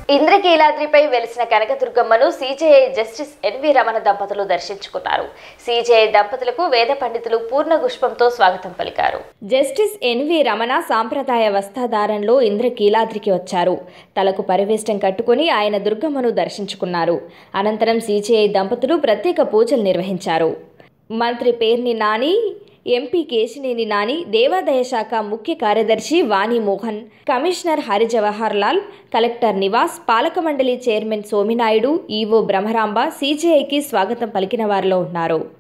ఇంద్రకీలాద్రిపై వెలిసిన కనకదుర్గమ్మను సీజేఐ జస్టిస్ ఎన్వి రమణ దంపతులు దర్శించుకున్నారు సీజేఐ దంపతులకు వేద పండితులు పూర్ణ గుష్పంతో స్వాగతం పలికారు జస్టిస్ ఎన్వి రమణ సాంప్రదాయ వస్త్రధారణలో ఇంద్రకీలాద్రికి వచ్చారు తలకు పరివేష్టం కట్టుకుని ఆయన దుర్గమ్మను దర్శించుకున్నారు అనంతరం సీజేఐ దంపతులు ప్రత్యేక పూజలు నిర్వహించారు మంత్రి పేర్ని నాని ఎంపీ కేశినేని నాని దేవాదాయ శాఖ ముఖ్య కార్యదర్శి వాణి మోహన్ కమిషనర్ హరి జవహర్ లాల్ కలెక్టర్ నివాస్ పాలక మండలి చైర్మన్ సోమినాయుడు ఈవో బ్రహ్మరాంబ సీజేఐకి స్వాగతం పలికిన వారిలో ఉన్నారు